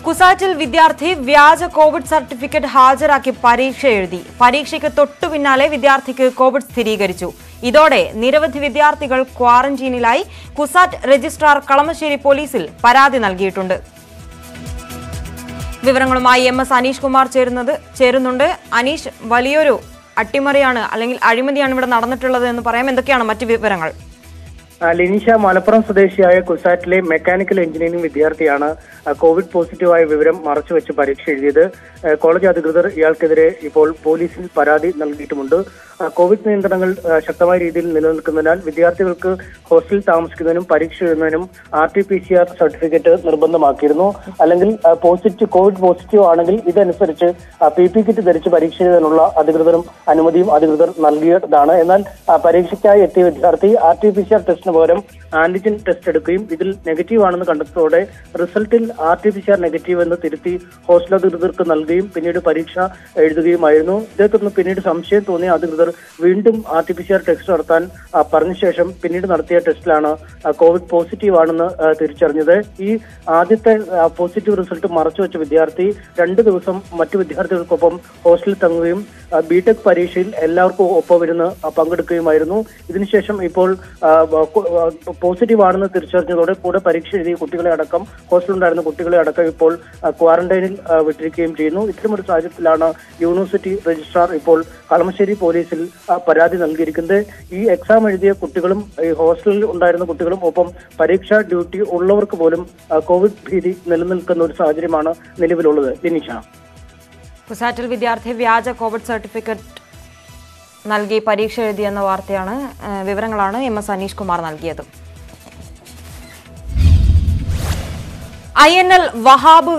കുസാറ്റിൽ വിദ്യാർത്ഥി വ്യാജ Covid certificate ഹാജരാക്കി പരീക്ഷ എഴുതി പരീക്ഷയ്ക്ക് തൊട്ടു പിന്നാലെ വിദ്യാർത്ഥിക്ക് കോവിഡ് സ്ഥിരീകരിച്ചു ഇതോടെ നിരവധി വിദ്യാർത്ഥികൾ ക്വാറന്റീനിലായി കുസാറ്റ് രജിസ്ട്രാർ കളമശ്ശേരി പോലീസിൽ പരാതി നൽകിയിട്ടുണ്ട് വിവരങ്ങളുമായി എം എസ് അനീഷ് കുമാർ ചേരുന്നത് ചേരുന്നുണ്ട് അനീഷ് വലിയൊരു അട്ടിമറിയാണ് അല്ലെങ്കിൽ അഴിമതിയാണ് ഇവിടെ നടന്നിട്ടുള്ളത് എന്ന് പറയാം എന്തൊക്കെയാണ് മറ്റു വിവരങ്ങൾ ആ, ലിനിഷ മലപ്പുറം സ്വദേശിയായ കുസാറ്റിലെ മെക്കാനിക്കൽ എഞ്ചിനീയറിംഗ് വിദ്യാർത്ഥിയാണ് ആ, കോവിഡ് പോസിറ്റീവായ വിവരം മറച്ചുവെച്ച് പരീക്ഷ എഴുതിയത് ആ, കോളേജ് അധികൃതർ ഇയാൾക്കെതിരെ ഇപ്പോൾ പോലീസിൽ പരാതി നൽകിയിട്ടുമുണ്ട് ആ, കോവിഡ് നിയന്ത്രണങ്ങൾ ആ, ശക്തമായ രീതിയിൽ നിലനിൽക്കുന്നതിനാൽ വിദ്യാർത്ഥികൾക്ക് ഹോസ്റ്റലിൽ താമസിക്കുന്നതിനും പരീക്ഷ എഴുതുന്നതിനും R T P C R certificate നിർബന്ധമാക്കിയിരുന്നു അല്ലെങ്കിൽ ആ, പോസിറ്റീവ് കോവിഡ് പോസിറ്റീവ് ആണെങ്കിൽ ഇതനുസരിച്ച് പി പി കിറ്റ് ധരിച്ച് പരീക്ഷ എഴുതാനുള്ള അധികൃതരും അനുമതിയും അധികൃതർ നൽകിയതാണ് എന്നാൽ ആ, പരീക്ഷയ്ക്കായി എത്തിയ വിദ്യാർത്ഥി R T P C R ടെസ്റ്റിന് പകരം ആന്റിജൻ ടെസ്റ്റ് എടുക്കുകയും ഇതിൽ നെഗറ്റീവ് ആണെന്ന് കണ്ടെത്തിയതോടെ റിസൾട്ടിൽ R T P C R negative എന്ന് തിരുത്തി ഹോസ്റ്റൽ അധികൃതർക്ക് നൽകുകയും പിന്നീട് പരീക്ഷ എഴുതുകയുമായിരുന്നു ഇതേ തുടർന്ന് പിന്നീട് സംശയം തോന്നിയ അധികൃതർ വീണ്ടും R T P C R test നടത്താൻ ആ, പറഞ്ഞ ശേഷം പിന്നീട് നടത്തിയ ടെസ്റ്റിലാണ് ആ, കോവിഡ് പോസിറ്റീവ് ആണെന്ന് ആ, തിരിച്ചറിഞ്ഞത് ഈ ആദ്യത്തെ ആ, പോസിറ്റീവ് റിസൾട്ട് മറച്ചുവെച്ച വിദ്യാർത്ഥി രണ്ട് ദിവസം മറ്റു വിദ്യാർത്ഥികൾക്കൊപ്പം ഹോസ്റ്റലിൽ തങ്ങുകയും ആ, ബിടെക് പരീക്ഷയിൽ എല്ലാവർക്കും ഒപ്പം ഇരുന്ന് ആ, പങ്കെടുക്കുകയുമായിരുന്നു ഇതിനുശേഷം ഇപ്പോൾ ആ, കു- ആ, പോസിറ്റീവ് ആണെന്ന് തിരിച്ചറിഞ്ഞതോടെ കൂടെ പരീക്ഷ എഴുതിയ കുട്ടികളെ അടക്കം ഹോസ്റ്റലിലുണ്ടായിരുന്ന കുട്ടികളെ അടക്കം ഇപ്പോൾ ആ, ക്വാറന്റൈനിൽ ആ, വിട്ടിരിക്കുകയും ചെയ്യുന്നു ഇത്തരമൊരു സാഹചര്യത്തിലാണ് യൂണിവേഴ്സിറ്റി രജിസ്ട്രാർ ഇപ്പോൾ കളമശ്ശേരി പോലീസിൽ ആ, പരാതി നൽകിയിരിക്കുന്നത് ഈ എക്സാം എഴുതിയ കുട്ടികളും ഈ ഹോസ്റ്റലിൽ ഉണ്ടായിരുന്ന കുട്ടികളും ഒപ്പം പരീക്ഷാ ഡ്യൂട്ടി ഉള്ളവർക്ക് പോലും ആ, കോവിഡ് ഭീതി നിലനിൽക്കുന്ന ഒരു സാഹചര്യമാണ് നിലവിലുള്ളത് ലിനിഷ കുസാറ്റിൽ വിദ്യാർത്ഥി വ്യാജ കോവിഡ് സർട്ടിഫിക്കറ്റ് നൽകി പരീക്ഷ എഴുതിയെന്ന വാർത്തയാണ് ഏഹ് വിവരങ്ങളാണ് എം എസ് അനീഷ് കുമാർ നൽകിയത് ഐ എൻ എൽ വഹാബ്